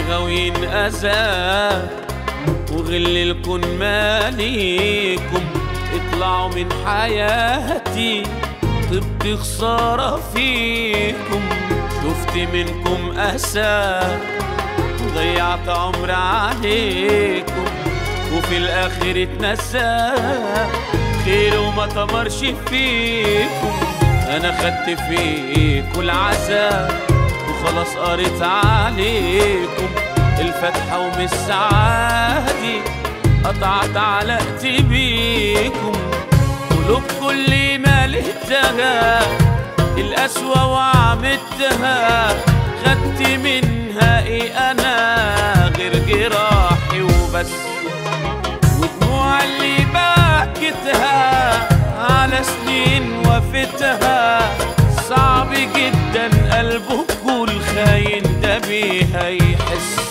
غاويين أذى وغل الكون ماليكم اطلعوا من حياتي طبت خسارة فيكم شفت منكم أسى ضيعت عمر عليكم وفي الآخر اتنسى خير وما تمرش فيكم أنا خدت فيكم العذاب وخلاص قريت عليكم الفتحة ومش سعادي قطعت علاقتي بيكم قلوب كل ما لقيتها القسوة وعملتها خدت منها ايه انا غير جراحي وبس ودموع اللي بكتها على سنين وفتها صعب جدا قلبك الخاين ده بيها يحس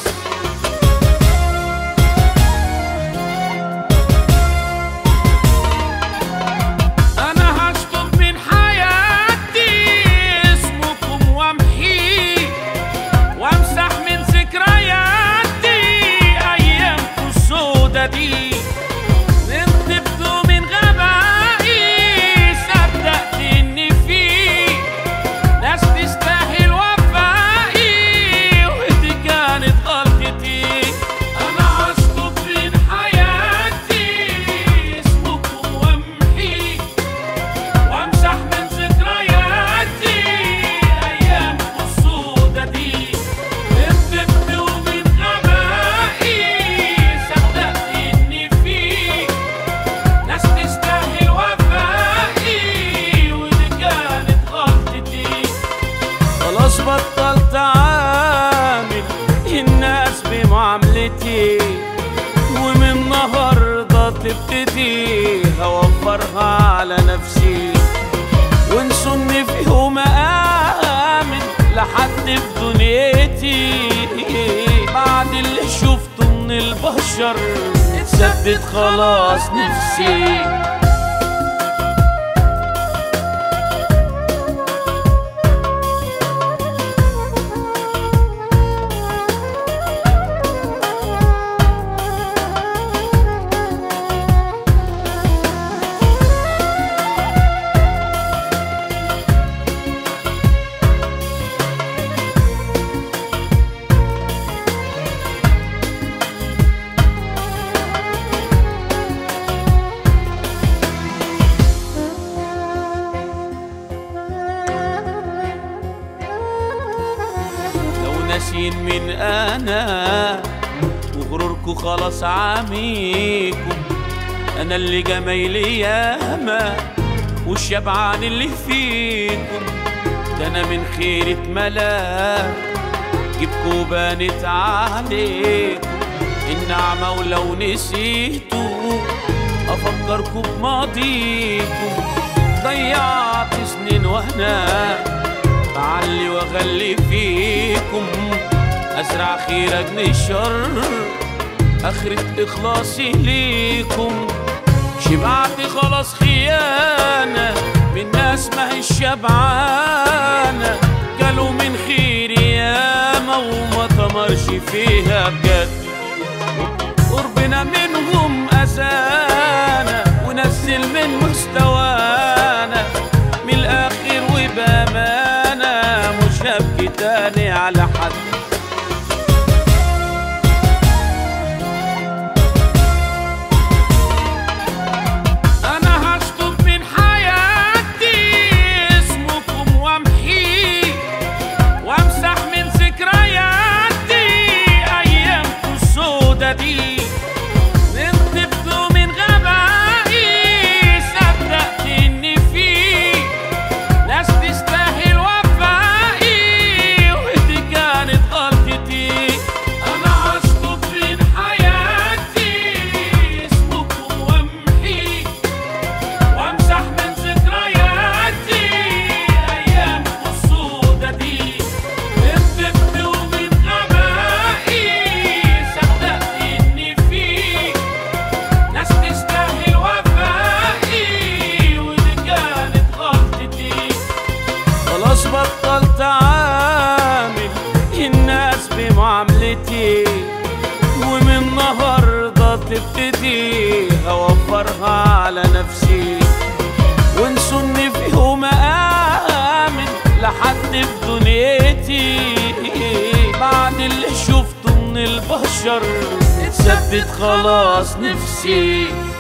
انا هشطب من حياتي اسمكم وامحيه وامسح من ذكرياتي ايامكم السودا دي نطبت من غبائي صدقت ان في ناس تستاهل وفائي ودي كانت غلطتي انا هشطب من حياتي اسمكم وامحيه وامسح من ذكرياتي ايام السودة دي نبت ومن غبائي صدقت ان في ناس تستاهل وفائي ودي كانت غلطتي خلاص بطلت عامل الناس بمعاملتي ومن النهارده تبتدي اوفرها على نفسي وانسوا ان في يوم امن لحد في دنيتي بعد اللي شفته من البشر اتثبت خلاص نفسي لو ناسين من انا وغروركم خلاص عميكم انا اللي جمايلي ياما والشبعان اللي فيكم ده انا من خيرة ملاك جبكوا بانت عليكم النعمة ولو نسيتوا افكركم بماضيكم ضيعت سنين وانا بعلي واغلي فيكم ازرع خير اجني الشر اخرة اخلاصي ليكم شبعت خلاص خيانة من ناس ما هي شبعانة قالوا من خير ياما وما تمرش فيها بجد قربنا منهم أذانا ونزل من مستوانا من الآخر وبأمانة مش هبكي تاني على حد أنا هشطب من حياتي اسمكم وامحيه وامسح من ذكرياتي ايامكم السودا دي نطبت من غبائي صدقت ان في ناس تستاهل وفائي ودي كانت غلطتي تبتدي اوفرها على نفسي وانسوا اني في يوم امن لحد في دنيتي بعد اللي شفته من البشر اتثبت خلاص نفسي